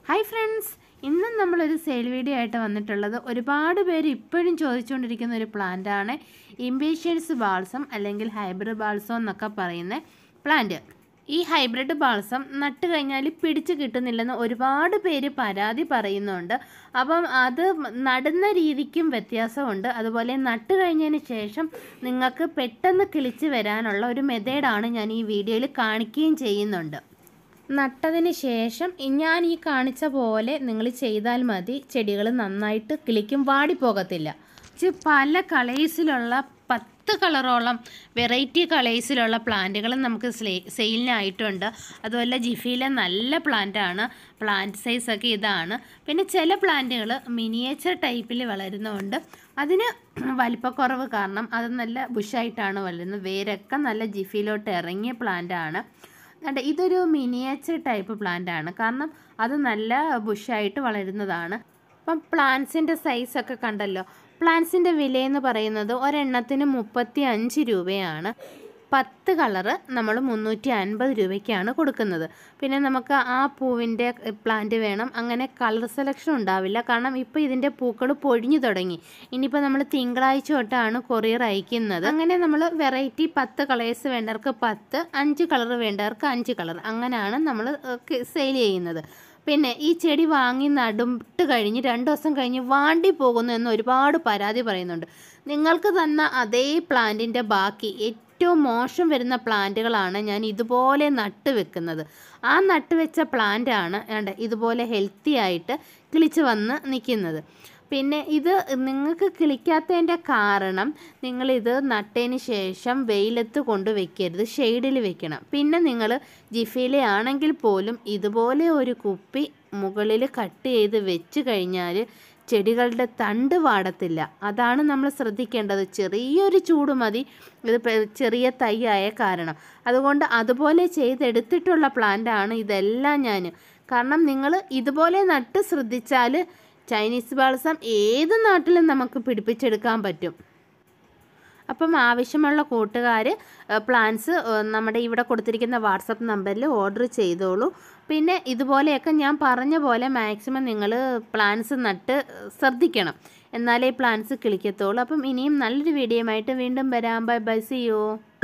hi friends ഇന്നും നമ്മളൊരു sale video ആയിട്ട് വന്നിട്ടുള്ളത് ഒരുപാട് പേര് ഇപ്പോഴും ചോദിച്ചുകൊണ്ടിരിക്കുന്ന ഒരു പ്ലാന്റാണ് ഇംപേഷ്യൻസ് ബാൾസം അല്ലെങ്കിൽ ഹൈബ്രിഡ് ബാൾസം എന്നൊക്കെ പറയുന്ന പ്ലാന്റ് ഈ ഹൈബ്രിഡ് ബാൾസം നട്ട് കഴിഞ്ഞാൽ പിടിച്ച് കിട്ടുന്നില്ലെന്ന് ഒരുപാട് പേര് പരാതി പറയുന്നുണ്ട് അപ്പം അത് നടുന്ന രീതിക്കും വ്യത്യാസമുണ്ട് അതുപോലെ നട്ട് കഴിഞ്ഞതിന് ശേഷം നിങ്ങൾക്ക് പെട്ടെന്ന് കിളിച്ച് വരാനുള്ള ഒരു മെത്തേഡാണ് ഞാൻ ഈ വീഡിയോയിൽ കാണിക്കുകയും ചെയ്യുന്നുണ്ട് നട്ടതിന് ശേഷം ഇ- ഞാൻ ഈ കാണിച്ച പോലെ നിങ്ങൾ ചെയ്താൽ മതി ചെടികൾ നന്നായിട്ട് കിളിക്കും വാടിപ്പോകത്തില്ല ഇത് പല കളേഴ്സിലുള്ള പത്ത് കളറോളം വെറൈറ്റി കളേഴ്സിലുള്ള പ്ലാന്റുകൾ നമുക്ക് സ്ലേ- സെയിലിനായിട്ടുണ്ട് അതുപോലെ ജിഫിയിലെ നല്ല പ്ലാന്റാണ് പ്ലാന്റ് സൈസൊക്കെ ഇതാണ് പിന്നെ ചില പ്ലാന്റുകൾ മിനിയേച്ചർ ടൈപ്പിൽ വളരുന്നതുകൊണ്ട് അതിന് വലിപ്പക്കുറവ് കാരണം അത് നല്ല ബുഷായിട്ടാണ് വളരുന്നത് വേരൊക്കെ നല്ല ജിഫിയിലോട്ട് ഇറങ്ങിയ പ്ലാന്റാണ് അതെ ഇതൊരു മിനിയേച്ചർ ടൈപ്പ് പ്ലാന്റ് ആണ് കാരണം അത് നല്ല ബുഷായിട്ട് വളരുന്നതാണ് അപ്പം പ്ലാന്റ്സിൻ്റെ സൈസൊക്കെ കണ്ടല്ലോ പ്ലാന്റ്സിൻ്റെ വിലയെന്ന് പറയുന്നത് ഒരെണ്ണത്തിന് മുപ്പത്തി അഞ്ച് രൂപയാണ് പത്ത് കളറ് നമ്മൾ മുന്നൂറ്റി അൻപത് രൂപയ്ക്കാണ് കൊടുക്കുന്നത് പിന്നെ നമുക്ക് ആ പൂവിൻ്റെ പ്ലാന്റ് വേണം അങ്ങനെ കളർ സെലക്ഷൻ ഉണ്ടാവില്ല കാരണം ഇപ്പോൾ ഇതിൻ്റെ പൂക്കൾ പൊഴിഞ്ഞു തുടങ്ങി ഇനിയിപ്പോൾ നമ്മൾ തിങ്കളാഴ്ച തൊട്ടാണ് കൊറിയർ അയക്കുന്നത് അങ്ങനെ നമ്മൾ വെറൈറ്റി പത്ത് കളേഴ്സ് വേണ്ടവർക്ക് പത്ത് അഞ്ച് കളർ വേണ്ടവർക്ക് അഞ്ച് കളർ അങ്ങനെയാണ് നമ്മൾ സെയിൽ ചെയ്യുന്നത് പിന്നെ ഈ ചെടി വാങ്ങി നടുട്ട് കഴിഞ്ഞ് രണ്ട് ദിവസം കഴിഞ്ഞ് വാണ്ടി പോകുന്നു എന്ന് ഒരുപാട് പരാതി പറയുന്നുണ്ട് നിങ്ങൾക്ക് തന്ന അതേ പ്ലാന്റിൻ്റെ ബാക്കി ഏറ്റവും മോശം വരുന്ന പ്ലാന്റുകളാണ് ഞാൻ ഇതുപോലെ നട്ട് വെക്കുന്നത് ആ നട്ട് വെച്ച പ്ലാന്റാണ് വേണ്ട ഇതുപോലെ ഹെൽത്തി ആയിട്ട് കിളിച്ച് വന്ന് നിൽക്കുന്നത് പിന്നെ ഇത് നിങ്ങൾക്ക് കിളിക്കാത്തതിൻ്റെ കാരണം നിങ്ങളിത് നട്ടതിന് ശേഷം വെയിലത്ത് കൊണ്ട് വെക്കരുത് ഷെയ്ഡിൽ വെക്കണം പിന്നെ നിങ്ങൾ ജിഫിയിലെ ആണെങ്കിൽ പോലും ഇതുപോലെ ഒരു കുപ്പി മുകളിൽ കട്ട് ചെയ്ത് വെച്ച് കഴിഞ്ഞാൽ ചെടികളുടെ തണ്ട് വാടത്തില്ല അതാണ് നമ്മൾ ശ്രദ്ധിക്കേണ്ടത് ചെറിയൊരു ചൂട് മതി ഇത് പെ- ചെറിയ തൈയായ കാരണം അതുകൊണ്ട് അതുപോലെ ചെയ്തെടുത്തിട്ടുള്ള പ്ലാന്റാണ് ഇതെല്ലാം ഞാൻ കാരണം നിങ്ങൾ ഇതുപോലെ നട്ട് ശ്രദ്ധിച്ചാൽ ചൈനീസ് ബാൾസം ഏത് നാട്ടിലും നമുക്ക് പിടിപ്പിച്ചെടുക്കാൻ പറ്റും അപ്പം ആവശ്യമുള്ള കൂട്ടുകാർ പ്ലാൻസ് നമ്മുടെ ഇവിടെ കൊടുത്തിരിക്കുന്ന വാട്സപ്പ് നമ്പറിൽ ഓർഡർ ചെയ്തോളൂ പിന്നെ ഇതുപോലെയൊക്കെ ഞാൻ പറഞ്ഞ പോലെ മാക്സിമം നിങ്ങൾ പ്ലാൻസ് നട്ട് ശ്രദ്ധിക്കണം എന്നാലേ പ്ലാൻസ് കിളിക്കത്തുള്ളൂ അപ്പം ഇനിയും നല്ലൊരു വീഡിയോയുമായിട്ട് വീണ്ടും വരാം ബൈ ബൈ സി യു